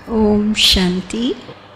ஓம் சாந்தி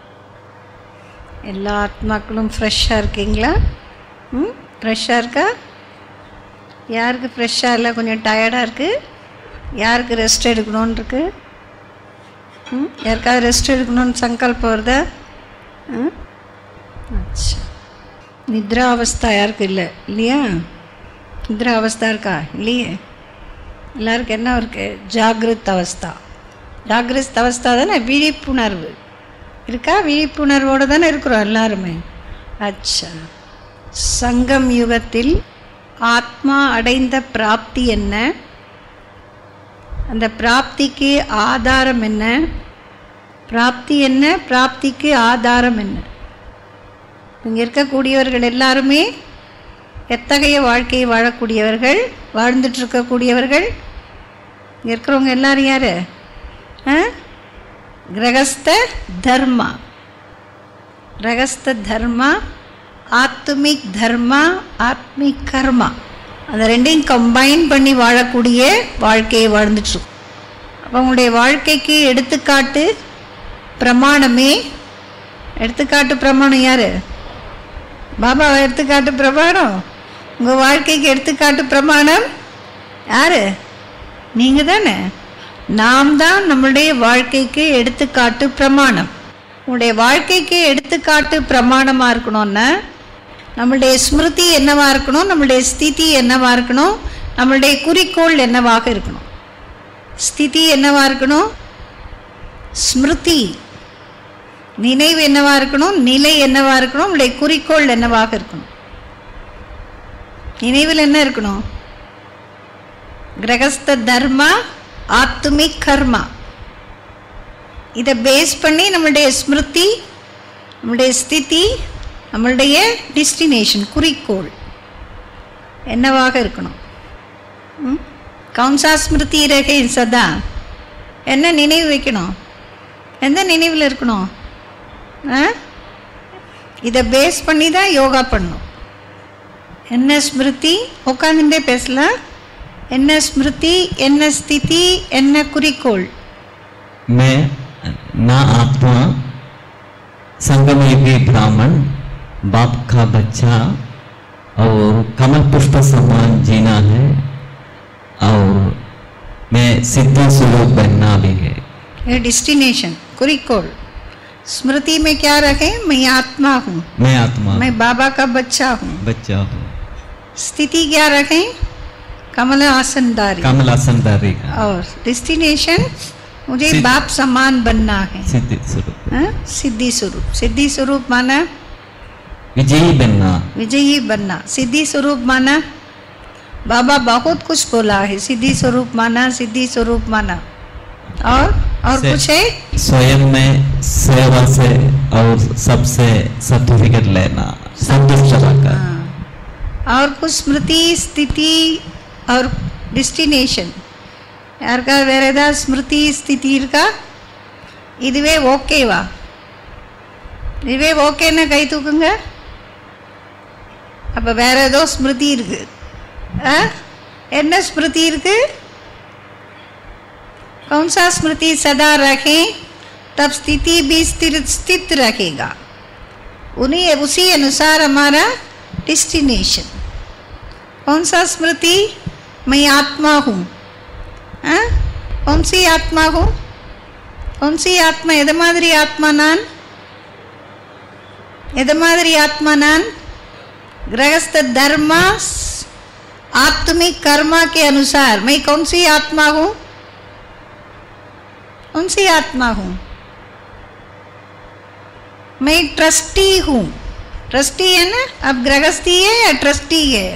எல்லா ஆத்மாக்களும் ஃப்ரெஷ்ஷாக இருக்கீங்களா ம் ஃப்ரெஷ்ஷாக இருக்கா யாருக்கு ஃப்ரெஷ்ஷாக இல்லை கொஞ்சம் டயர்டாக இருக்குது யாருக்கு ரெஸ்ட் எடுக்கணும்னு இருக்கு ம் யாருக்காவது ரெஸ்ட் எடுக்கணும்னு சங்கல்பம் வருதா ம் அச்சா நித்ரா அவஸ்தா யாருக்கு இல்லை இல்லையா நித்ரா அவஸ்தா இருக்கா இல்லையே எல்லாருக்கும் என்ன இருக்குது ஜாகிரத் அவஸ்தா ஜாகிரத் அவஸ்தா தானே விழிப்புணர்வு இருக்கா விழிப்புணர்வோடு தானே இருக்கிறோம் எல்லாருமே அச்சா சங்கம் யுகத்தில் ஆத்மா அடைந்த பிராப்தி என்ன அந்த பிராப்திக்கு ஆதாரம் என்ன பிராப்தி என்ன பிராப்திக்கு ஆதாரம் என்ன இங்கே இருக்கக்கூடியவர்கள் எல்லாருமே எத்தகைய வாழ்க்கையை வாழக்கூடியவர்கள் வாழ்ந்துட்டு இருக்கக்கூடியவர்கள் இங்கே இருக்கிறவங்க எல்லாரும் யார் கிரகஸ்த தர்மா கிரகஸ்த தர்மா ஆத்மிக் தர்மா ஆத்மிக் கர்மா அந்த ரெண்டையும் கம்பைன் பண்ணி வாழக்கூடிய வாழ்க்கையை வாழ்ந்துட்டுருக்கோம் அப்போ உங்களுடைய வாழ்க்கைக்கு எடுத்துக்காட்டு பிரமாணமே எடுத்துக்காட்டு பிரமாணம் யார் பாபா எடுத்துக்காட்டு பிரமாணம் உங்கள் வாழ்க்கைக்கு எடுத்துக்காட்டு பிரமாணம் யார் நீங்கள் தானே நாம் தான் நம்மளுடைய வாழ்க்கைக்கு எடுத்துக்காட்டு பிரமாணம் உங்களுடைய வாழ்க்கைக்கு எடுத்துக்காட்டு பிரமாணமாக இருக்கணும்னா நம்மளுடைய ஸ்மிருதி என்னவாக இருக்கணும் நம்மளுடைய ஸ்திதி என்னவாக இருக்கணும் நம்மளுடைய குறிக்கோள் என்னவாக இருக்கணும் ஸ்திதி என்னவாக இருக்கணும் ஸ்மிருதி நினைவு என்னவாக இருக்கணும் நிலை என்னவாக இருக்கணும் நம்மளுடைய குறிக்கோள் என்னவாக இருக்கணும் நினைவில் என்ன இருக்கணும் கிரகஸ்த தர்மா ஆத்துமிக் கர்மா இதை பேஸ் பண்ணி நம்மளுடைய ஸ்மிருதி நம்மளுடைய ஸ்திதி நம்மளுடைய டெஸ்டினேஷன் குறிக்கோள் என்னவாக இருக்கணும் ம்? கவுன்சா ஸ்மிருதி ரகை சதா என்ன நினைவு வைக்கணும் எந்த நினைவில் இருக்கணும் ஆ இதை பேஸ் பண்ணி தான் யோகா பண்ணணும் என்ன ஸ்மிருதி உட்காந்துட்டே பேசலாம் என்ன ஸ்மிருதி என்ன ஸ்திதி என்ன குறிக்கோள் मैं ना आत्मा संगम युगी ब्राह्मण बाप का बच्चा और कमल पुष्प समान जीना है और मैं सिद्धि स्वरूप बनना भी है ये डेस्टिनेशन குறிக்கோள் स्मृति में क्या रखें मैं आत्मा हूँ मैं आत्मा मैं बाबा का बच्चा हूँ बच्चा हूँ स्थिति क्या रखें कमल आसनदारी कमलासनदारी का और डेस्टिनेशन मुझे सिद्ध- बाप समान बनना है सिद्धि स्वरूप हाँ? सिद्धि स्वरूप सिद्धि स्वरूप माना विजयी बनना विजयी बनना सिद्धि स्वरूप माना बाबा बहुत कुछ बोला है सिद्धि स्वरूप माना सिद्धि स्वरूप माना और और से- कुछ है स्वयं में सेवा से और सबसे सर्टिफिकेट लेना संतुष्ट रहकर हाँ। और कुछ स्मृति स्थिति और டெஸ்டினேஷன் யாருக்காவது வேற ஏதாவது ஸ்மிருதி ஸ்திதி இருக்கா இதுவே ஓகேவா இதுவே ஓகேன்னா கை தூக்குங்க அப்போ வேற ஏதோ ஸ்மிருதி இருக்கு ஆ என்ன ஸ்மிருதி இருக்கு कौन सा स्मृति सदा रखें तब स्थिति भी स्थिर स्थित रहेगा उन्हीं उसी अनुसार हमारा डेस्टिनेशन कौन सा स्मृति मैं आत्मा हूँ हाँ? कौन सी आत्मा हूँ कौन सी आत्मा எது மாதிரி ஆத்மா நான் எது மாதிரி ஆத்மா நான் गृहस्थ धर्म आत्मिक कर्मा के अनुसार मैं कौन सी आत्मा हूँ कौन सी आत्मा हूँ मैं ट्रस्टी हूँ ट्रस्टी है ना अब गृहस्थी है या ट्रस्टी है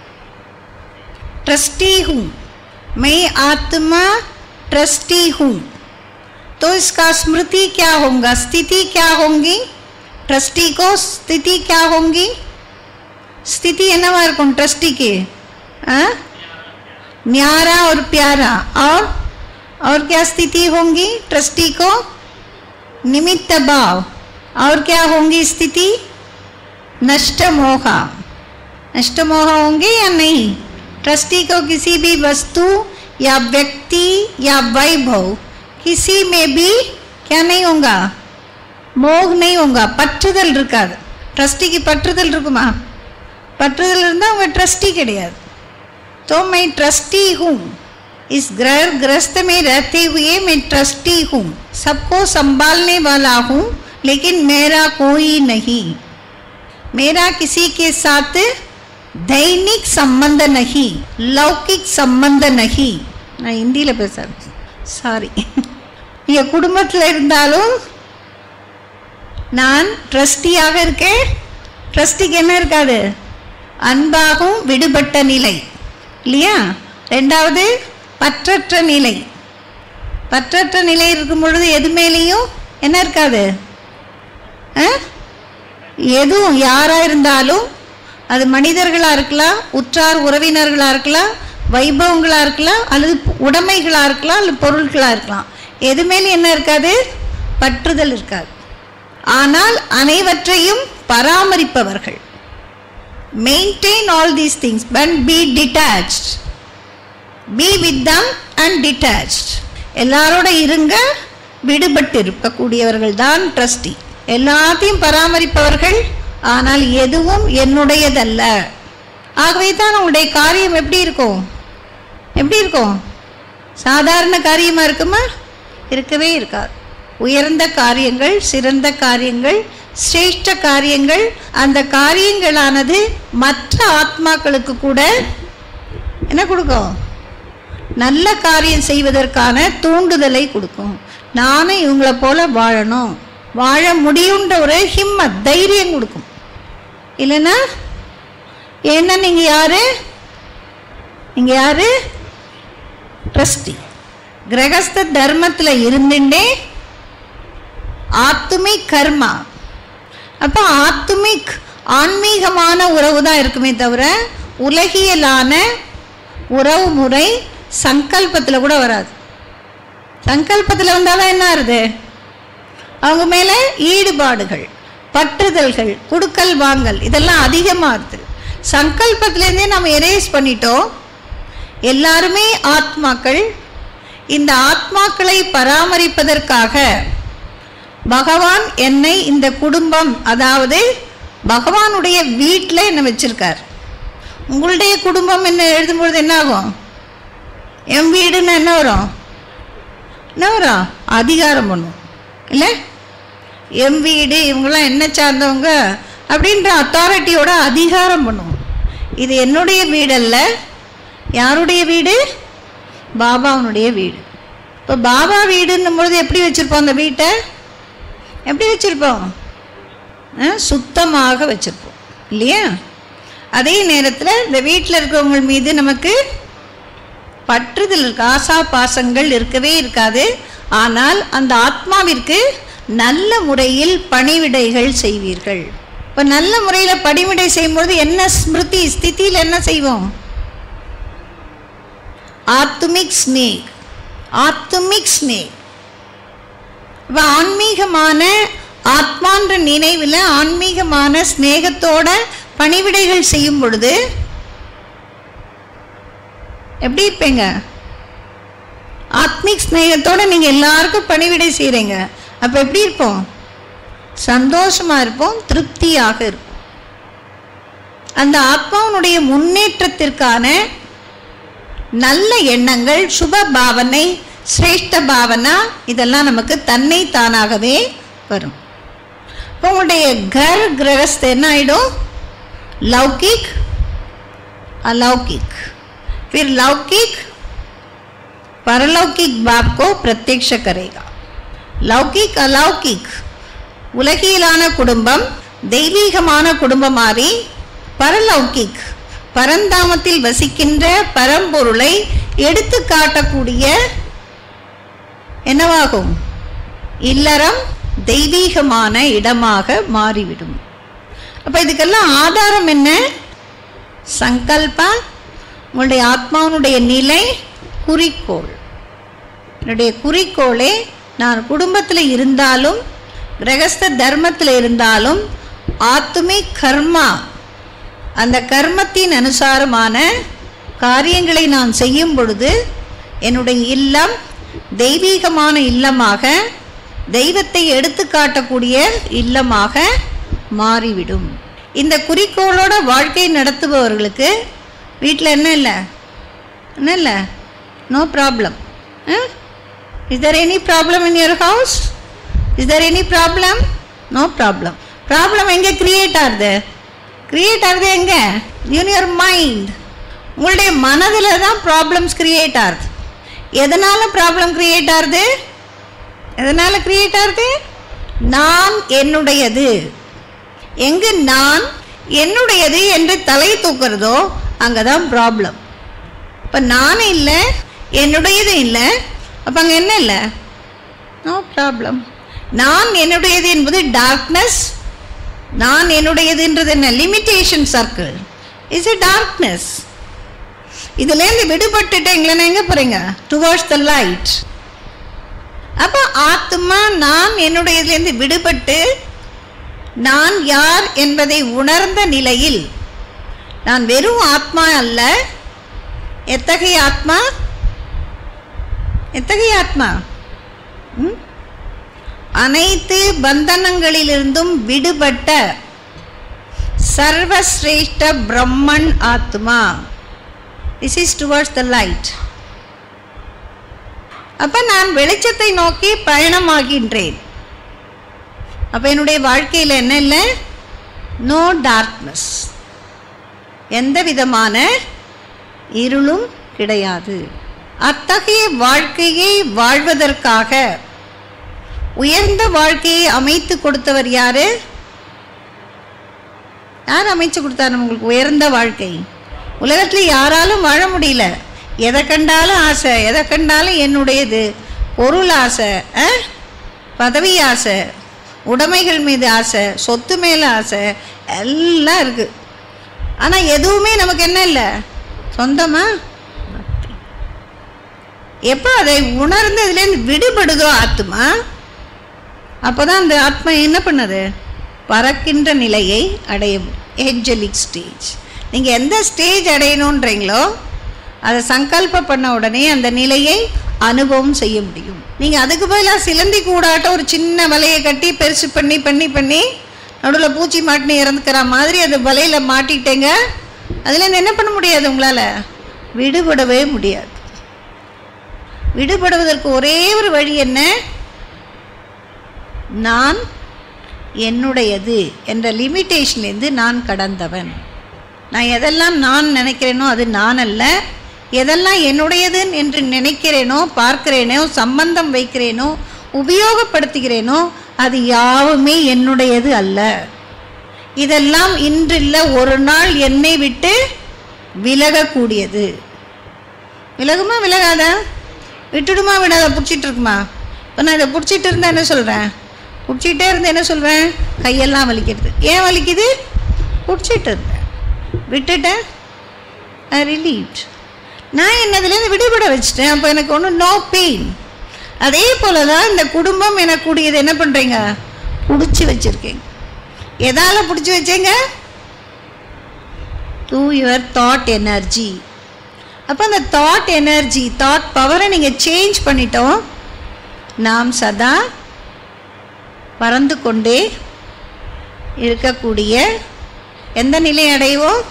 ट्रस्टी हूँ मैं आत्मा ट्रस्टी हूँ तो इसका स्मृति क्या होगा स्थिति क्या होंगी ट्रस्टी को स्थिति क्या होंगी स्थिति என்னவா இருக்கும் ट्रस्टी हाँ न्यारा और प्यारा और और क्या स्थिति होंगी ट्रस्टी को निमित्त भाव और क्या होंगी स्थिति नष्ट मोहा नष्ट मोह होंगे या नहीं ट्रस्टी को किसी भी वस्तु या व्यक्ति या वैभव किसी में भी क्या नहीं होगा मोह नहीं होगा பற்றுதல் இருக்காது ட்ரஸ்டிக்கு பற்றுதல் இருக்குமா பற்றுதல் இருந்தால் அவங்க ட்ரஸ்டி கிடையாது तो मैं ट्रस्टी हूँ इस ग्रह ग्रस्त में रहते हुए मैं ट्रस्टी हूँ सबको संभालने वाला हूँ लेकिन मेरा कोई नहीं मेरा किसी के साथ दैनिक संबंध नहीं लौकिक संबंध नहीं நான் ஹிந்தியில் பேசுகிறேன் சாரி என் குடும்பத்தில் இருந்தாலும் நான் ட்ரஸ்டியாக இருக்கேன் ட்ரஸ்டிக்கு என்ன இருக்காது அன்பாகவும் விடுபட்ட நிலை இல்லையா ரெண்டாவது பற்றற்ற நிலை பற்றற்ற நிலை இருக்கும் பொழுது எது மேலேயும் என்ன இருக்காது ஆ? எதுவும் யாராக இருந்தாலும் அது மனிதர்களாக இருக்கலாம் உற்றார் உறவினர்களாக இருக்கலாம் வைபவங்களாக இருக்கலாம் அல்லது உடைமைகளாக இருக்கலாம் அல்லது பொருட்களாக இருக்கலாம் எது மேலே என்ன இருக்காது பற்றுதல் இருக்காது ஆனால் அனைவற்றையும் பராமரிப்பவர்கள் maintain all these things but be detached be with them and detached எல்லாரோட இருங்க விடுபட்டு இருக்கக்கூடியவர்கள் தான் ட்ரஸ்டி எல்லாத்தையும் பராமரிப்பவர்கள் ஆனால் எதுவும் என்னுடையதல்ல ஆகவே தான் உங்களுடைய காரியம் எப்படி இருக்கும் எப்படி இருக்கும் சாதாரண காரியமாக இருக்குமா இருக்கவே இருக்காது உயர்ந்த காரியங்கள் சிறந்த காரியங்கள் சிரேஷ்ட காரியங்கள் அந்த காரியங்களானது மற்ற ஆத்மாக்களுக்கு கூட என்ன கொடுக்கும் நல்ல காரியம் செய்வதற்கான தூண்டுதலை கொடுக்கும் நானும் இவங்களை போல வாழணும் வாழ முடியுன்ற ஒரு ஹிம்மத் தைரியம் கொடுக்கும் இல்லைன்னா ஏன்னா நீங்கள் யாரு நீங்கள் யாரு ட்ரஸ்டி கிரகஸ்த தர்மத்தில் இருந்துட்டே ஆத்துமிக் கர்மா அப்போ ஆத்துமிக் ஆன்மீகமான உறவு தான் இருக்குமே தவிர உலகியலான உறவு முறை சங்கல்பத்தில் கூட வராது சங்கல்பத்தில் வந்தாலும் என்ன ஆகுது அவங்க மேலே ஈடுபாடுகள் பற்றுதல்கள் குடுக்கல் வாங்கல் இதெல்லாம் அதிகமாகுது சங்கல்பத்திலேருந்தே நம்ம எரேஸ் பண்ணிட்டோம் எல்லாருமே ஆத்மாக்கள் இந்த ஆத்மாக்களை பராமரிப்பதற்காக பகவான் என்னை இந்த குடும்பம் அதாவது பகவானுடைய வீட்டில் என்னை வச்சிருக்கார் உங்களுடைய குடும்பம் என்ன எழுதும்பொழுது என்ன ஆகும் என் வீடுன்னு என்ன வரும் என்ன வரும் அதிகாரம் பண்ணும் இல்லை எம் வீடு இவங்கெல்லாம் என்ன சார்ந்தவங்க அப்படின்ற அத்தாரிட்டியோட அதிகாரம் பண்ணும் இது என்னுடைய வீடல்ல யாருடைய வீடு பாபாவுனுடைய வீடு இப்போ பாபா வீடுன்னும் பொழுது எப்படி வச்சுருப்போம் அந்த வீட்டை எப்படி வச்சுருப்போம் சுத்தமாக வச்சுருப்போம் இல்லையா அதே நேரத்தில் இந்த வீட்டில் இருக்கிறவங்க மீது நமக்கு பற்றுதல் இருக்கு ஆசா பாசங்கள் இருக்கவே இருக்காது ஆனால் அந்த ஆத்மாவிற்கு நல்ல முறையில் பணிவிடைகள் செய்வீர்கள் இப்போ நல்ல முறையில் பணிவிடை செய்யும்போது என்ன ஸ்மிருதி ஸ்திதியில் என்ன செய்வோம் ஆத்துமிக் ஸ்னேக் ஆத்துமிக் ஸ்னேக் இப்போ ஆன்மீகமான ஆத்மான்ற நினைவில் ஆன்மீகமான ஸ்நேகத்தோட பணிவிடைகள் செய்யும் பொழுது எப்படி இருப்பீங்க ஆத்மிக் ஸ்நேகத்தோட நீங்கள் எல்லாருக்கும் பணிவிடை செய்கிறீங்க அப்போ எப்படி இருப்போம் சந்தோஷமாக இருப்போம் திருப்தியாக இருப்போம் அந்த ஆத்மாவுடைய முன்னேற்றத்திற்கான நல்ல எண்ணங்கள் சுப பாவனை சிரேஷ்ட பாவனா இதெல்லாம் நமக்கு தன்னை தானாகவே வரும் இப்போ உங்களுடைய கர் கிரகஸ்த என்ன ஆகிடும் லௌகிக் अलौकिक फिर लौकिक परलौकिक बाप को प्रत्यक्ष करेगा லௌகிக் அலௌகிக் உலகியலான குடும்பம் தெய்வீகமான குடும்பம் மாறி பரலௌகிக் பரந்தாமத்தில் வசிக்கின்ற பரம்பொருளை எடுத்து காட்டக்கூடிய என்னவாகும் இல்லறம் தெய்வீகமான இடமாக மாறிவிடும் அப்போ இதுக்கெல்லாம் ஆதாரம் என்ன சங்கல்பா உங்களுடைய ஆத்மாவினுடைய நிலை குறிக்கோள் என்னுடைய குறிக்கோளே நான் குடும்பத்தில் இருந்தாலும் கிரகஸ்த தர்மத்தில் இருந்தாலும் ஆத்துமி கர்மா அந்த கர்மத்தின் அனுசாரமான காரியங்களை நான் செய்யும் பொழுது என்னுடைய இல்லம் தெய்வீகமான இல்லமாக தெய்வத்தை எடுத்து காட்டக்கூடிய இல்லமாக மாறிவிடும் இந்த குறிக்கோளோட வாழ்க்கை நடத்துபவர்களுக்கு வீட்டில் என்ன இல்லை என்ன இல்லை no problem is there any problem in your house is there any problem no problem problem எங்கே கிரியேட் ஆகுது கிரியேட் ஆகுது எங்கே இன் யுவர் மைண்ட் உங்களுடைய மனதில் தான் ப்ராப்ளம்ஸ் கிரியேட் ஆகுது எதனால் ப்ராப்ளம் கிரியேட் ஆகுது எதனால் கிரியேட் ஆகுது நான் என்னுடையது எங்கு நான் என்னுடையது என்று தலை தூக்குறதோ அங்கே தான் ப்ராப்ளம் இப்போ நான் இல்லை என்னுடையது இல்லை அப்போ அங்கே என்ன இல்லை நோ ப்ராப்ளம் நான் என்னுடையது என்பது டார்க்னஸ் நான் என்னுடையதுன்றது என்ன limitation circle is a darkness இதுலேருந்து விடுபட்டுட்டீங்களா எங்கே போகிறீங்க டுவர்ட்ஸ் த லைட் அப்போ ஆத்மா நான் என்னுடையதுலேருந்து விடுபட்டு நான் யார் என்பதை உணர்ந்த நிலையில் நான் வெறும் ஆத்மா அல்ல எத்தகைய ஆத்மா எத்தகைய ஆத்மா ம்? அனைத்து பந்தனங்களிலிருந்தும் விடுபட்ட சர்வசிரேஷ்ட பிரம்மன் ஆத்மா this is towards the light அப்போ நான் வெளிச்சத்தை நோக்கி பயணமாகின்றேன் அப்போ என்னுடைய வாழ்க்கையில் என்ன இல்லை நோ டார்க்னஸ் எந்த விதமான இருளும் கிடையாது அத்தகைய வாழ்க்கையை வாழ்வதற்காக உயர்ந்த வாழ்க்கையை அமைத்து கொடுத்தவர் யாரு யார் அமைச்சு கொடுத்தாரு உங்களுக்கு உயர்ந்த வாழ்க்கை உலகத்தில் யாராலும் வாழ முடியல எதை கண்டாலும் ஆசை எதை கண்டாலும் என்னுடையது பொருள் ஆசை ஆ? பதவி ஆசை உடைமைகள் மீது ஆசை சொத்து மேலே ஆசை எல்லாம் இருக்குது ஆனால் எதுவுமே நமக்கு என்ன இல்லை சொந்தமா எப்போ அதை உணர்ந்து அதுலேருந்து விடுபடுதோ ஆத்மா அப்போ தான் அந்த ஆத்மா என்ன பண்ணுது பறக்கின்ற நிலையை அடையும் ஏஞ்சலிக் ஸ்டேஜ் நீங்கள் எந்த ஸ்டேஜ் அடையணுன்றீங்களோ அதை சங்கல்ப பண்ண உடனே அந்த நிலையை அனுபவம் செய்ய முடியும் நீங்கள் அதுக்கு பதிலாக சிலந்தி கூடாட்ட ஒரு சின்ன வலையை கட்டி பெருசு பண்ணி பண்ணி பண்ணி நடுவில் பூச்சி மாட்டினு இறந்துக்கிற மாதிரி அது வலையில் மாட்டிட்டேங்க அதுலேருந்து என்ன பண்ண முடியாது உங்களால் விடுபடவே முடியாது விடுபடுவதற்கு ஒரே ஒரு வழி என்ன நான் என்னுடையது என்ற லிமிட்டேஷன்லேருந்து நான் கடந்தவன் நான் எதெல்லாம் நான் நினைக்கிறேனோ அது நான் அல்ல எதெல்லாம் என்னுடையது என்று நினைக்கிறேனோ பார்க்கிறேனோ சம்பந்தம் வைக்கிறேனோ உபயோகப்படுத்துகிறேனோ அது யாவுமே என்னுடையது அல்ல இதெல்லாம் இன்றில்ல ஒரு நாள் என்னை விட்டு விலகக்கூடியது விலகுமா விலகாதா விட்டுடுமா விடாத பிடிச்சிட்டு இருக்குமா இப்போ நான் இதை பிடிச்சிட்டு இருந்தா என்ன சொல்கிறேன் பிடிச்சிட்டே இருந்து என்ன சொல்கிறேன் கையெல்லாம் வலிக்கிறது ஏன் வலிக்குது பிடிச்சிட்டு இருந்தேன் விட்டுட்டேன் ஐ ரிலீவ்ட் நான் என்னதுலேருந்து விடுபட வச்சுட்டேன் அப்போ எனக்கு ஒன்றும் நோ பெயின் அதே போல தான் இந்த குடும்பம் எனக்கூடியது என்ன பண்ணுறீங்க பிடிச்சி வச்சுருக்கீங்க எதால் பிடிச்சி வச்சீங்க டு யுவர் தாட் எனர்ஜி அப்போ அந்த தாட் எனர்ஜி தாட் பவரை நீங்கள் சேஞ்ச் பண்ணிட்டோம் நாம் சதா பறந்து கொண்டே இருக்கக்கூடிய எந்த நிலை அடைவோம்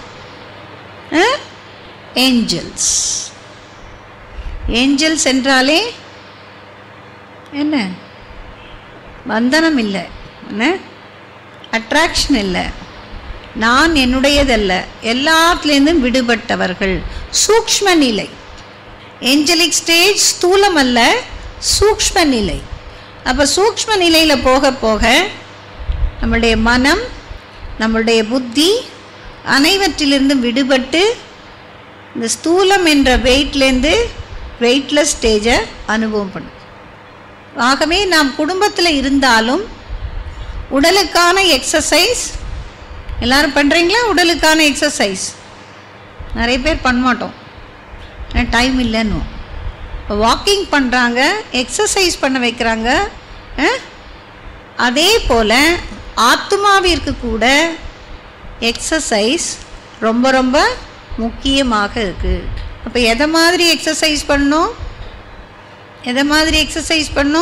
ஏஞ்சல்ஸ் ஏஞ்சல்ஸ் என்றாலே என்ன பந்தனம் இல்லை என்ன அட்ராக்ஷன் இல்லை நான் என்னுடையதல்ல எல்லாத்துலேருந்தும் விடுபட்டவர்கள் சூக்ஷ்ம நிலை ஏஞ்சலிக் ஸ்டேஜ் ஸ்தூலம் அல்ல சூக்ஷ்ம நிலை அப்போ சூக்ஷ்ம நிலையில் போக போக நம்மளுடைய மனம் நம்மளுடைய புத்தி அனைவற்றிலிருந்தும் விடுபட்டு இந்த ஸ்தூலம் என்ற வெயிட்லேருந்து வெயிட்லெஸ் ஸ்டேஜை அனுபவம் பண்ணும் ஆகவே நாம் குடும்பத்தில் இருந்தாலும் உடலுக்கான எக்ஸசைஸ் எல்லாரும் பண்ணுறீங்களா உடலுக்கான எக்ஸசைஸ் நிறைய பேர் பண்ண மாட்டோம் ஏன்னா டைம் இல்லைன்னு இப்போ வாக்கிங் பண்ணுறாங்க எக்ஸசைஸ் பண்ண வைக்கிறாங்க அஹ்? அதே போல் ஆத்மாவிற்கு கூட எக்ஸசைஸ் ரொம்ப ரொம்ப முக்கியமாக இருக்குது அப்போ எதை மாதிரி எக்ஸசைஸ் பண்ணணும் எதை மாதிரி எக்ஸசைஸ் பண்ணும்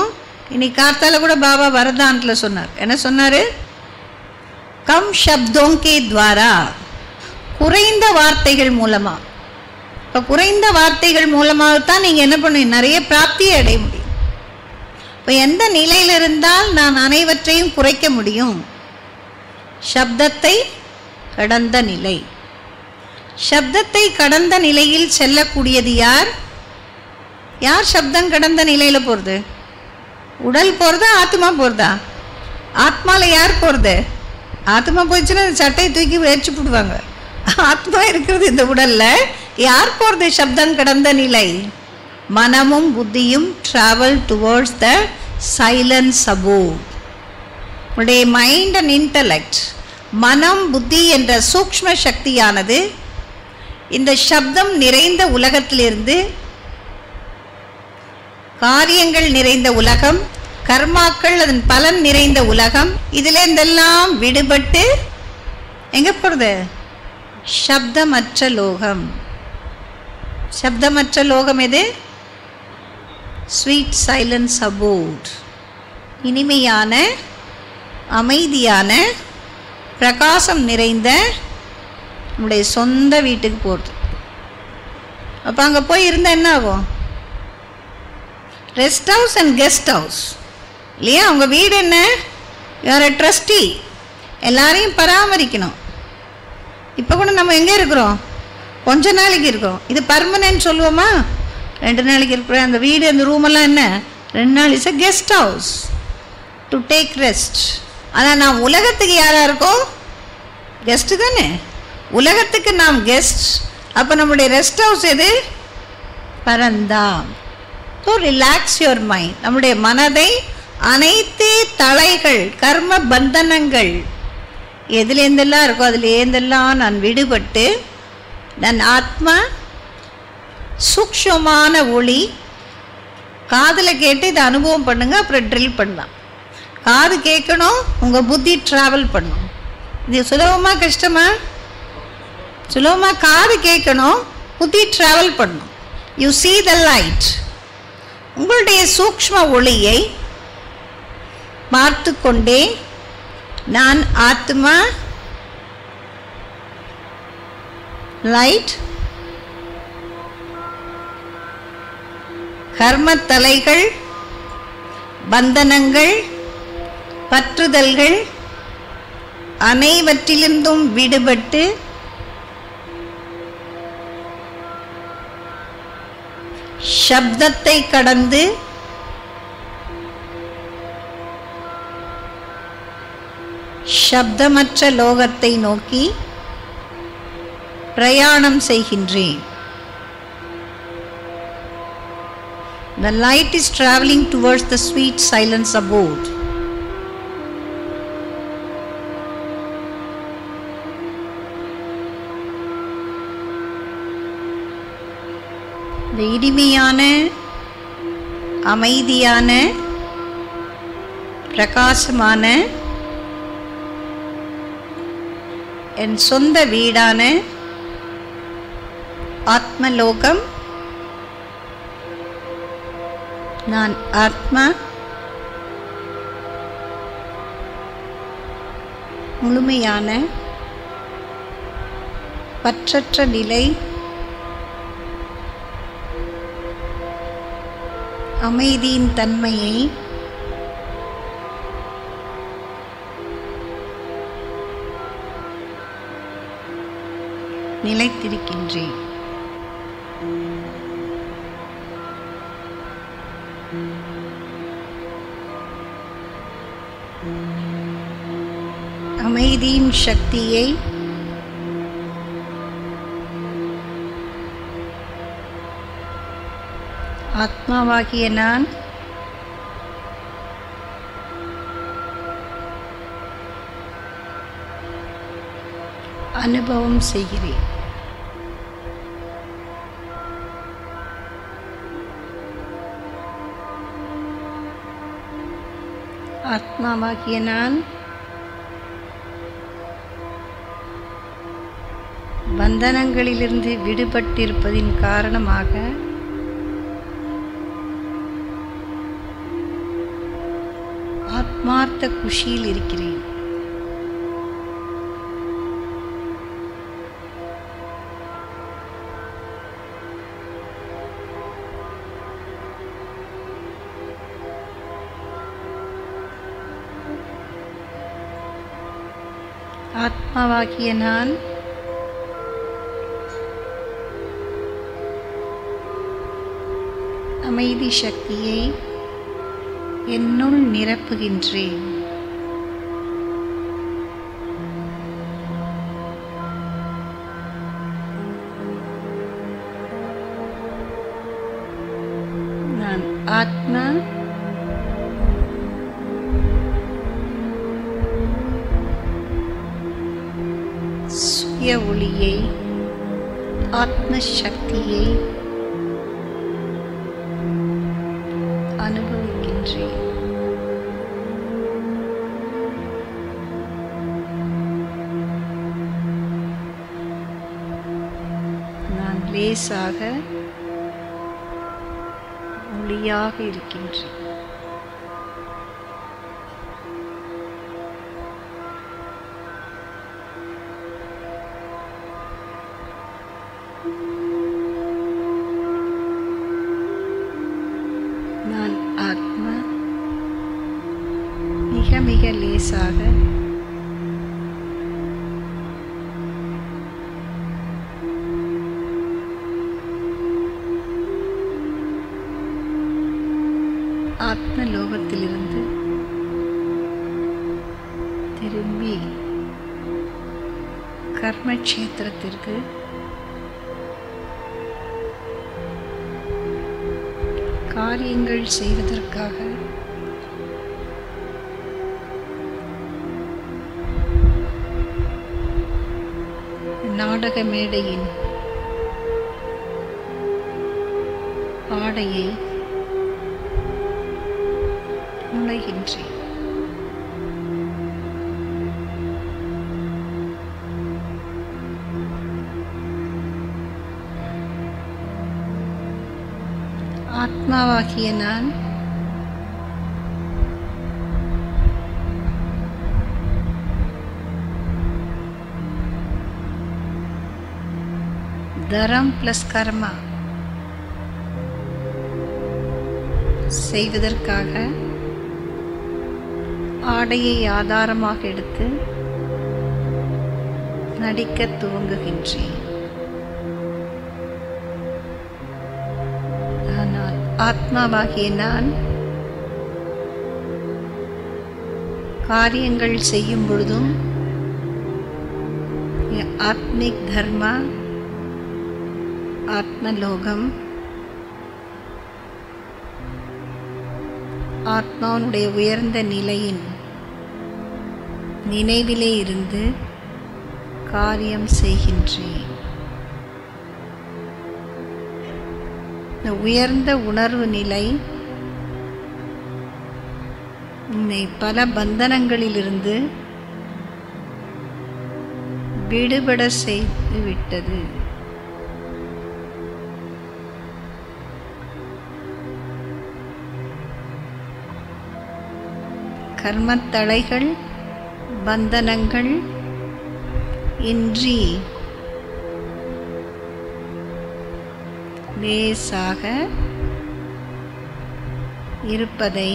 இன்னைக்கு கார்த்தால கூட பாபா வரதான்ல சொன்னார் என்ன சொன்னார் கம் சப்தோங்கே துவாரா குறைந்த வார்த்தைகள் மூலமா இப்போ குறைந்த வார்த்தைகள் மூலமாகத்தான் நீங்கள் என்ன பண்ணுவீங்க நிறைய பிராப்தியை அடைய முடியும் இப்போ எந்த நிலையில் இருந்தால் நான் அனைவற்றையும் குறைக்க முடியும் சப்தத்தை கடந்த நிலை சப்தத்தை கடந்த நிலையில் செல்லக்கூடியது யார் யார் சப்தம் கடந்த நிலையில் போகிறது உடல் போகிறதா ஆத்மா போகிறதா ஆத்மாவில் யார் போகிறது ஆத்மா போயிடுச்சுன்னா இந்த சட்டையை தூக்கி வச்சு போடுவாங்க ஆத்மா இருக்கிறது இந்த உடலில் யார் போகிறது சப்தம் கடந்த நிலை மனமும் புத்தியும் travel towards the silence above உடைய மைண்ட் அண்ட் இன்டலெக்ட் மனம் புத்தி என்ற சூக்ஷ்ம சக்தியானது இந்த சப்தம் நிறைந்த உலகத்திலிருந்து காரியங்கள் நிறைந்த உலகம் கர்மாக்கள் அதன் பலன் நிறைந்த உலகம் இதுல இருந்தெல்லாம் விடுபட்டு எங்க போகிறது சப்தமற்ற லோகம் சப்தமற்ற லோகம் எது ஸ்வீட் சைலன்ஸ் அபோட் இனிமையான அமைதியான பிரகாசம் நிறைந்த நம்முடைய சொந்த வீட்டுக்கு போகிறது அப்போ அங்கே போய் இருந்தால் என்ன ஆகும் rest house and guest house இல்லையா அவங்க வீடு என்ன யார் ட்ரஸ்டி எல்லாரையும் பராமரிக்கணும் இப்போ கூட நம்ம எங்கே இருக்கிறோம் கொஞ்ச நாளைக்கு இருக்கிறோம் இது பர்மனன்ட் சொல்லுவோமா ரெண்டு நாளைக்கு இருக்கிற அந்த வீடு அந்த ரூமெல்லாம் என்ன ரெண்டு நாள் is a guest house to take rest ஆனால் நாம் உலகத்துக்கு யாராக இருக்கோம் கெஸ்ட்டு தானே உலகத்துக்கு நாம் கெஸ்ட் அப்போ நம்முடைய ரெஸ்ட் ஹவுஸ் எது Paramdham so relax your mind நம்முடைய மனதை அனைத்து தலைகள் கர்ம பந்தனங்கள் எதுலேருந்தெல்லாம் இருக்கோ அதுலேருந்தெல்லாம் நான் விடுபட்டு நான் ஆத்மா சூக்ஷமான ஒளி காதில் கேட்டு இதை அனுபவம் பண்ணுங்க அப்புறம் ட்ரில் பண்ணலாம் காது கேட்கணும் உங்கள் புத்தி ட்ராவல் பண்ணும் இது சுலபமாக கஷ்டமா சுலபமாக காது கேட்கணும் புத்தி ட்ராவல் பண்ணும் யூ see த லைட் உங்களுடைய சூக்ஷ்ம ஒளியை பார்த்து கொண்டே நான் ஆத்மா லைட் கர்மத்தலைகள் பந்தனங்கள் பற்றுதல்கள் அனைவற்றிலிருந்தும் விடுபட்டு சப்தத்தை கடந்து சப்தமற்ற லோகத்தை நோக்கி பிரயாணம் செய்கின்றேன் The light is traveling towards the sweet silence abode. இந்த இனிமையான அமைதியான பிரகாசமான என் சொந்த வீடான ஆத்மலோகம் நான் ஆத்மா முழுமையான பற்றற்ற நிலை அமைதியின் தன்மையை நிலைத்திருக்கின்றேன் அமைதியின் சக்தியை ஆத்மாவாகிய நான் அனுபவம் செய்கிறேன் ஆத்மாவாகிய நான் பந்தனங்களிலிருந்து விடுபட்டிருப்பதின் காரணமாக ஆத்மார்த்த குஷியில் இருக்கிறேன் ஆத்மாவாகிய நான் அமைதி சக்தியை என்னுள் நிரப்புகின்றேன் நான் ஆத்மா சுய ஒளியை ஆத்ம சக்தியை அனுபவிக்கின்றேன் நான் லேசாக ஒளியாக இருக்கின்றேன் நான் ஆத்மா மிக மிக லேசாக ஆத்ம லோகத்திலிருந்து திரும்பி கர்மக்ஷேத்திரத்திற்கு காரியங்கள் செய்வதற்காக நாடக மேடையின் ஆடையை நுழைகின்றேன் ஆத்மாவாகிய நான் தரம் பிளஸ் கர்மா செய்வதற்காக ஆடையை ஆதாரமாக எடுத்து நடிக்க துவங்குகின்றேன் ஆனால் ஆத்மாவாகிய நான் காரியங்கள் செய்யும் பொழுதும் என் ஆத்மிக் தர்மா ஆத்மலோகம் ஆத்மாவுடைய உயர்ந்த நிலையின் நினைவிலே இருந்து காரியம் செய்கின்றேன் இந்த உயர்ந்த உணர்வு நிலை என்னை பல பந்தனங்களிலிருந்து விடுபட செய்து விட்டது கர்மத்தளைகள் பந்தனங்கள் இன்றி லேசாக இருப்பதை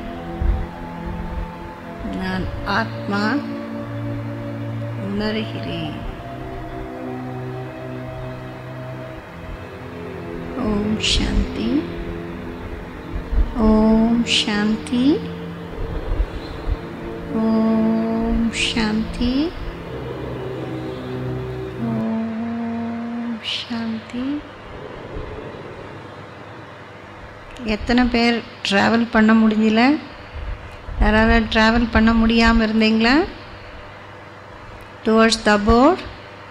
நான் ஆத்மா உணர்கிறேன் ஓம் சாந்தி ஓம் சாந்தி ஓம் சாந்தி ஓம் சாந்தி எத்தனை பேர் ட்ராவல் பண்ண முடியல யாராவது ட்ராவல் பண்ண முடியாமல் இருந்தீங்களா டுவர்ட்ஸ் த போர்ட்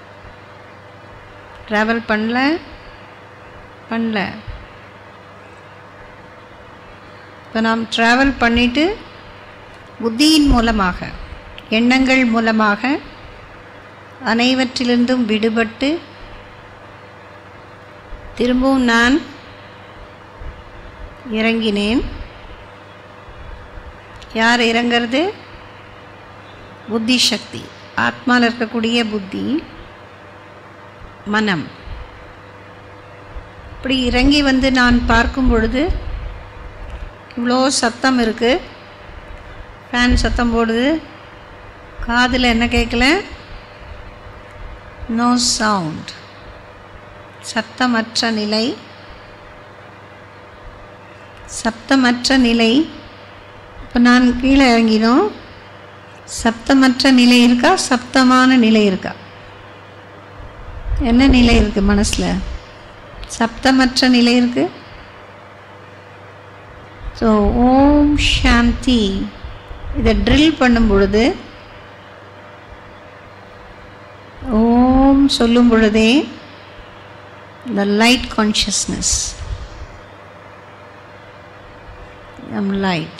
ட்ராவல் பண்ணல பண்ணல இப்போ நாம் ட்ராவல் பண்ணிவிட்டு புத்தியின் மூலமாக எண்ணங்கள் மூலமாக அனைவற்றிலிருந்தும் விடுபட்டு திரும்பவும் நான் இறங்கினேன் யார் இறங்கிறது புத்தி சக்தி ஆத்மாவில் இருக்கக்கூடிய புத்தி மனம் இப்படி இறங்கி வந்து நான் பார்க்கும் பொழுது இவ்வளோ சத்தம் இருக்குது ஃபேன் சத்தம் போடுது காதில் என்ன கேட்கல நோ சவுண்ட் சத்தமற்ற நிலை சப்தமற்ற நிலை இப்போ நான் கீழே இறங்கினோம் சப்தமற்ற நிலை இருக்கா சப்தமான நிலை இருக்கா என்ன நிலை இருக்குது மனசில் சப்தமற்ற நிலை இருக்குது ஸோ ஓம் சாந்தி இதை ட்ரில் பண்ணும் பொழுது ஓம் சொல்லும் பொழுதே the light consciousness நம் லைட்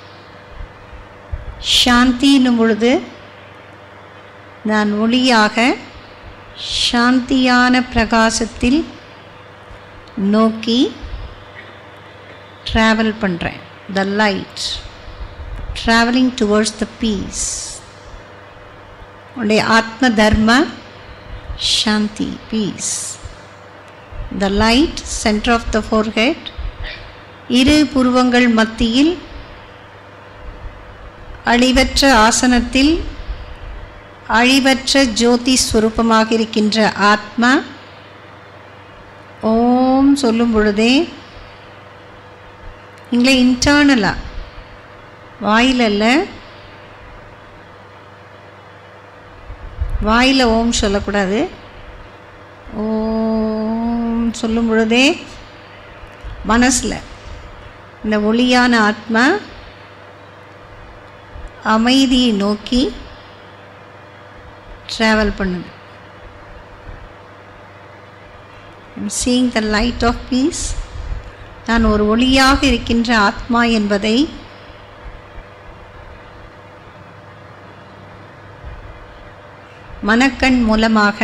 சாந்தின்னும் பொழுது நான் ஒளியாக சாந்தியான பிரகாசத்தில் நோக்கி ட்ராவல் பண்ணுறேன் the light travelling towards the peace உடைய ஆத்ம தர்ம சாந்தி peace the light centre of the forehead இரு புருவங்கள் மத்தியில் அழிவற்ற ஆசனத்தில் அழிவற்ற ஜோதி ஸ்வரூபமாக இருக்கின்ற ஆத்மா ஓம் சொல்லும் பொழுதே இங்கே இன்டர்னலாக வாயில் அல்ல வாயில் ஓம் சொல்லக்கூடாது ஓம் சொல்லும் பொழுதே மனசில் இந்த ஒளியான ஆத்மா அமைதியை நோக்கி ட்ராவல் பண்ணுது seeing the light of peace நான் ஒரு ஒளியாக இருக்கின்ற ஆத்மா என்பதை மனக்கண் மூலமாக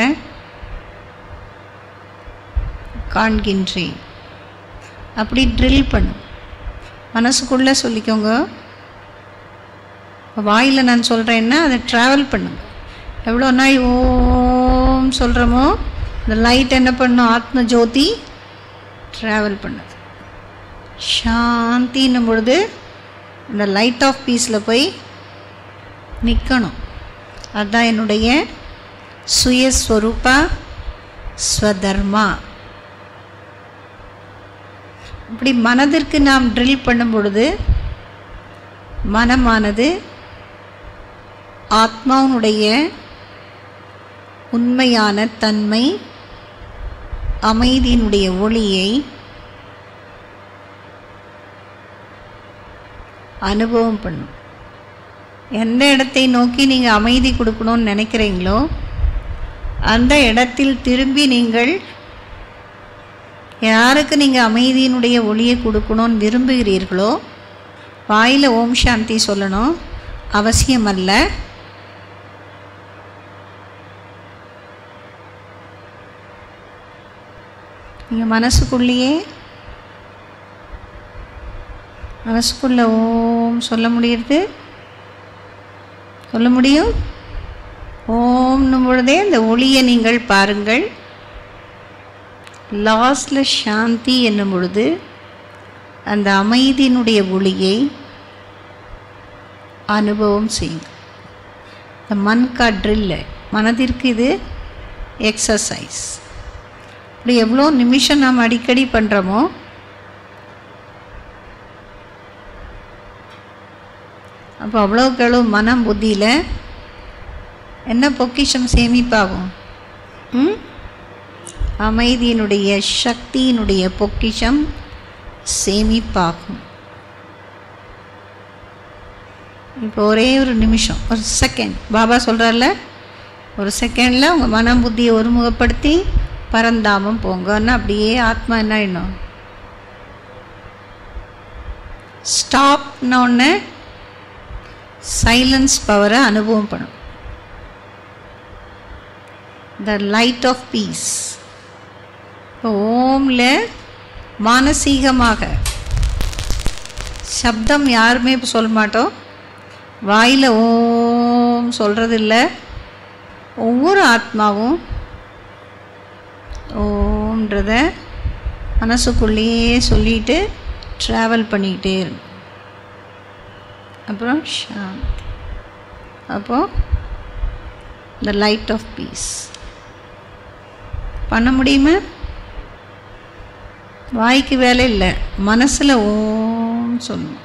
காண்கின்றேன் அப்படி ட்ரில் பண்ணு மனசுக்குள்ளே சொல்லிக்கோங்க வாயில் நான் சொல்கிறேன்னா அதை ட்ராவல் பண்ணுங்க எவ்வளோ நாள் ஓம் சொல்கிறோமோ இந்த லைட் என்ன பண்ணும் ஆத்ம ஜோதி ட்ராவல் பண்ணுது சாந்தின்னும் பொழுது இந்த லைட் ஆஃப் பீஸில் போய் நிற்கணும் அதுதான் என்னுடைய சுயஸ்வரூபா ஸ்வதர்மா இப்படி மனதிற்கு நாம் ட்ரில் பண்ணும் பொழுது மனமானது ஆத்மாவுடைய உண்மையான தன்மை அமைதியினுடைய ஒளியை அனுபவம் பண்ணும் எந்த இடத்தை நோக்கி நீங்கள் அமைதி கொடுக்கணும்னு நினைக்கிறீங்களோ அந்த இடத்தில் திரும்பி நீங்கள் யாருக்கு நீங்கள் அமைதியினுடைய ஒளியை கொடுக்கணும்னு விரும்புகிறீர்களோ வாயில் ஓம் சாந்தி சொல்லணும் அவசியம் அல்ல நீங்கள் மனசுக்குள்ளேயே மனசுக்குள்ள ஓம் சொல்ல முடியுது சொல்ல முடியும் ஓம்னும் பொழுதே இந்த ஒளியை நீங்கள் பாருங்கள் லாஸ்டில் சாந்தி என்னும் பொழுது அந்த அமைதியினுடைய ஒளியை அனுபவம் செய்யுங்க இந்த மண் ட்ரில்லு மனதிற்கு இது எக்ஸசைஸ் இப்படி எவ்வளோ நிமிஷம் நாம் அடிக்கடி பண்ணுறோமோ அப்போ அவ்வளோக்கு எவ்வளோ மனம் புத்தியில் என்ன பொக்கிஷம் சேமிப்பாகும் ம் அமைதியினுடைய சக்தியினுடைய பொக்கிஷம் சேமிப்பாகும் இப்போ ஒரே ஒரு நிமிஷம் ஒரு செகண்ட் பாபா சொல்கிறார்ல ஒரு செகண்டில் உங்கள் மனம் புத்தியை ஒருமுகப்படுத்தி பரந்தாமம் போங்கன்னா அப்படியே ஆத்மா என்ன ஆயிடணும் ஸ்டாப்னோடனே சைலன்ஸ் பவரை அனுபவம் பண்ணும் த லைட் ஆஃப் பீஸ் இப்போ ஓம்ல மானசீகமாக சப்தம் யாருமே இப்போ சொல்ல மாட்டோம் வாயில் ஓம் சொல்கிறது இல்லை ஒவ்வொரு ஆத்மாவும் ஓம்ன்றத மனசுக்குள்ளேயே சொல்லிட்டு ட்ராவல் பண்ணிக்கிட்டே இருக்கும் அப்புறம் சாந்தி அப்போ த லைட் ஆஃப் பீஸ் பண்ண முடியுமா வாய்க்கு வேலை இல்லை மனசில் ஓம் சொல்லணும்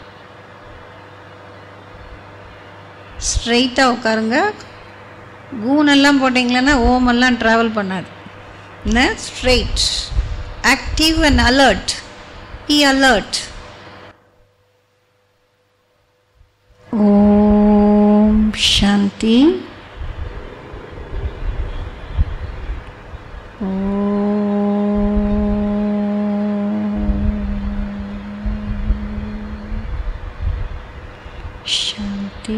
ஸ்ட்ரைட்டாக உட்காருங்க கூனெல்லாம் போட்டிங்களன்னா ஓமெல்லாம் ட்ராவல் பண்ணாது என்ன straight active and alert be alert ஓம் சாந்தி சாந்தி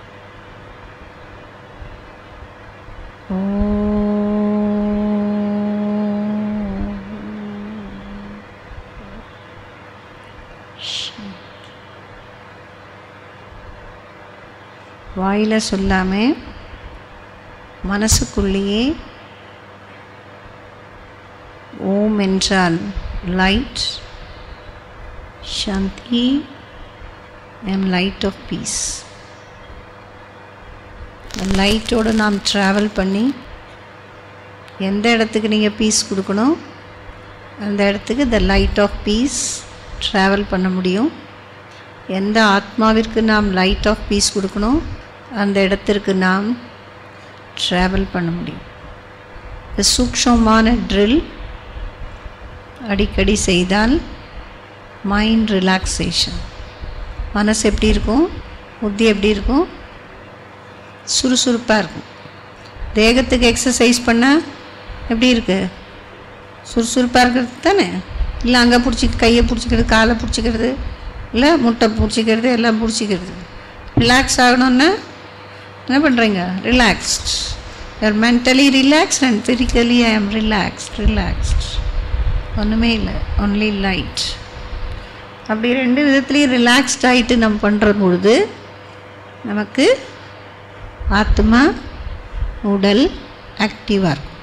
வாயில் சொல்லாமல் மனசுக்குள்ளேயே ஓம் என்றால் லைட் சாந்தி எம் லைட் ஆஃப் பீஸ் லைட்டோடு நாம் ட்ராவல் பண்ணி எந்த இடத்துக்கு நீங்கள் பீஸ் கொடுக்கணும் அந்த இடத்துக்கு the light of peace travel பண்ண முடியும் எந்த ஆத்மாவிற்கு நாம் லைட் ஆஃப் பீஸ் கொடுக்கணும் அந்த இடத்திற்கு நாம் ட்ராவல் பண்ண முடியும் இந்த சூக்ஷமான ட்ரில் அடிக்கடி செய்தால் மைண்ட் ரிலாக்ஸேஷன் மனசு எப்படி இருக்கும் புத்தி எப்படி இருக்கும் சுறுசுறுப்பாக இருக்கும் தேகத்துக்கு எக்ஸசைஸ் பண்ணால் எப்படி இருக்கு சுறுசுறுப்பாக இருக்கிறது தானே இல்லை அங்கே பிடிச்சி கையை பிடிச்சிக்கிறது காலை பிடிச்சிக்கிறது இல்லை முட்டை பிடிச்சிக்கிறது எல்லாம் பிடிச்சிக்கிறது ரிலாக்ஸ் ஆகணுன்னா என்ன பண்ணுறீங்க relaxed you are mentally relaxed and physically I am relaxed relaxed ஒன்றுமே இல்லை ஒன்லி லைட் அப்படி ரெண்டு விதத்துலேயும் ரிலாக்ஸ்ட் ஆகிட்டு நம்ம பண்ணுற பொழுது நமக்கு ஆத்மா உடல் ஆக்டிவாக இருக்கும்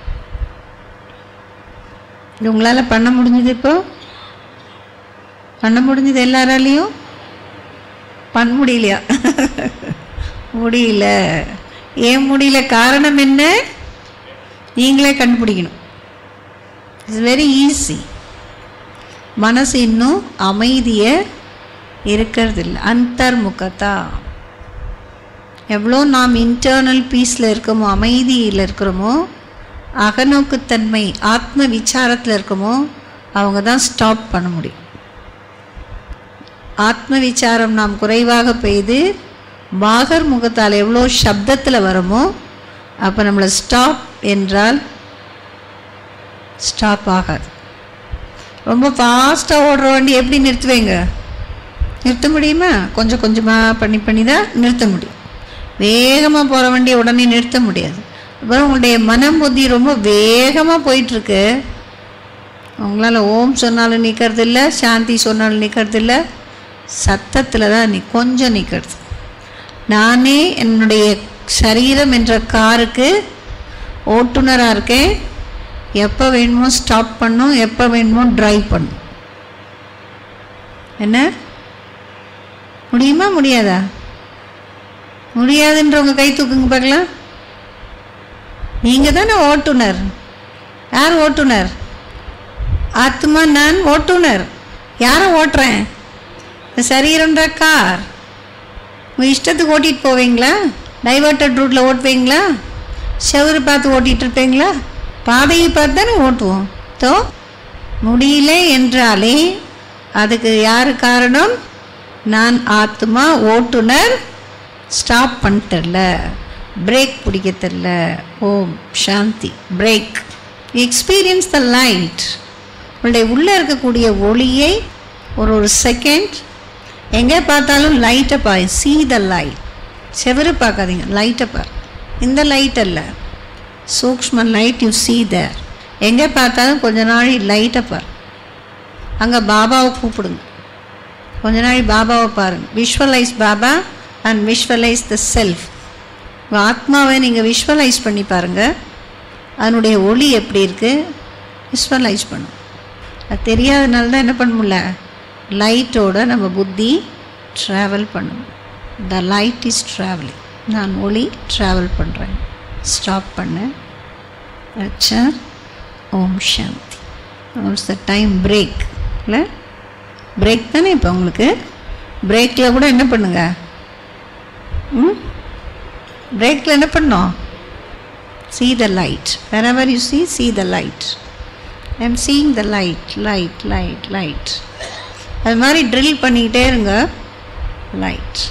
இது உங்களால் பண்ண முடிஞ்சது இப்போ பண்ண முடிஞ்சது எல்லாராலையும் பண்ண முடியலையா முடியல ஏன் முடியல காரணம் என்ன நீங்களே கண்டுபிடிக்கணும் இட்ஸ் வெரி ஈஸி மனசு இன்னும் அமைதியை இருக்கிறதில்ல அந்தர்முகத்தா எவ்வளோ நாம் இன்டர்னல் பீஸில் இருக்கோமோ அமைதியில் இருக்கிறோமோ அகநோக்குத்தன்மை ஆத்ம விசாரத்தில் இருக்கோமோ அவங்க தான் ஸ்டாப் பண்ண முடியும் ஆத்ம விசாரம் நாம் குறைவாக பெய்து பாகர் முகத்தால் எவ்வளோ சப்தத்தில் வருமோ அப்போ நம்மளை ஸ்டாப் என்றால் ஸ்டாப் ஆகாது ரொம்ப ஃபாஸ்ட்டாக ஓடுற வண்டி எப்படி நிறுத்துவீங்க நிறுத்த முடியுமா கொஞ்சம் கொஞ்சமாக பண்ணி பண்ணி தான் நிறுத்த முடியும் வேகமாக போகிற வண்டியை உடனே நிறுத்த முடியாது அப்புறம் உங்களுடைய மனம் புத்தி ரொம்ப வேகமாக போயிட்டுருக்கு உங்களால் ஓம் சொன்னாலும் நிற்கிறது இல்லை சாந்தி சொன்னாலும் நிற்கிறது இல்லை சத்தத்தில் தான் நீ கொஞ்சம் நிற்கிறது நானே என்னுடைய சரீரம் என்ற காருக்கு ஓட்டுநராக இருக்கேன் எப்போ வேணுமோ ஸ்டாப் பண்ணும் எப்போ வேணுமோ ட்ரைவ் பண்ணும் என்ன முடியுமா முடியாதா முடியாதுன்றவங்க கை தூக்குங்க பார்க்கலாம் நீங்கள் தானே ஓட்டுநர் யார் ஓட்டுநர் ஆத்மா நான் ஓட்டுநர் யாரை ஓட்டுறேன் இந்த சரீரன்ற கார் உங்கள் இஷ்டத்துக்கு ஓட்டிகிட்டு போவீங்களா டைவர்ட்டட் ரூட்டில் ஓட்டுவீங்களா செவரு பார்த்து ஓட்டிகிட்டு இருப்பீங்களா பாதையை பார்த்து தானே ஓட்டுவோம் தோ முடியல என்றாலே அதுக்கு யார் காரணம் நான் ஆத்மா ஓட்டுநர் ஸ்டாப் பண்ணிட்டல பிரேக் பிடிக்க தெரில ஓம் சாந்தி பிரேக் எக்ஸ்பீரியன்ஸ் த லைட் உங்களுடைய உள்ளே இருக்கக்கூடிய ஒளியை ஒரு ஒரு செகண்ட் எங்கே பார்த்தாலும் லைட்டை பாரு சீ த லைட் செவரு பார்க்காதீங்க லைட்டை பாரு இந்த லைட் அல்ல சூக்ஷ்ம லைட் யூ சீ தேர் எங்கே பார்த்தாலும் கொஞ்ச நாள் லைட்டை பாரு அங்கே பாபாவை கூப்பிடுங்க கொஞ்ச நாள் பாபாவை பாருங்க visualise Baba and visualise the self உங்கள் ஆத்மாவை நீங்கள் விஷுவலைஸ் பண்ணி பாருங்கள் அதனுடைய ஒளி எப்படி இருக்குது விஷுவலைஸ் பண்ணும் அது தெரியாதனால தான் என்ன பண்ண முடியல லைட்டோட நம்ம புத்தி ட்ராவல் பண்ணும் த லைட் இஸ் ட்ராவலிங் நான் ஒளி ட்ராவல் பண்ணுறேன் ஸ்டாப் பண்ணேன் அச்சா ஓம் சாந்தி இட்ஸ் த டைம் பிரேக் இல்லை பிரேக் தானே இப்போ உங்களுக்கு பிரேக்கில் கூட என்ன பண்ணுங்க ம் பிரேக்கில் என்ன பண்ணோம் see the light wherever you see see the light i'm seeing the light light light light அது மாதிரி ட்ரில் பண்ணிக்கிட்டே இருங்க லைட்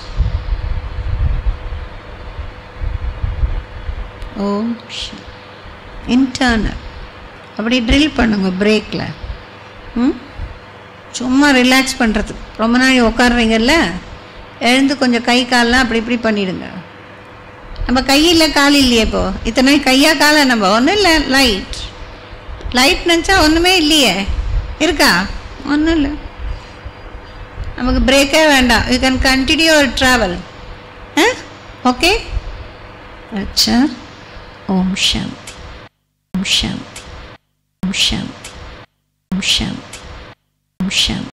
ஓம் இன்டர்னல் அப்படி ட்ரில் பண்ணுங்க பிரேக்கில் ம் சும்மா ரிலாக்ஸ் பண்ணுறதுக்கு ரொம்ப நாள் உட்காடுறீங்கல்ல எழுந்து கொஞ்சம் கை கால்லாம் அப்படி இப்படி பண்ணிடுங்க நம்ம கையில் கால் இல்லையே இப்போ இத்தனை கையா காலை நம்ம ஒன்றும் இல்லை லைட் லைட் நினச்சா ஒன்றுமே இல்லையே இருக்கா ஒன்றும் இல்லை நமக்கு பிரேக்கே வேண்டாம் you can continue our travel okay அச்சா ஓம் சாந்தி ஓம் சாந்தி ஓம் சாந்தி ஓம் சாந்தி ஓம் சாந்தி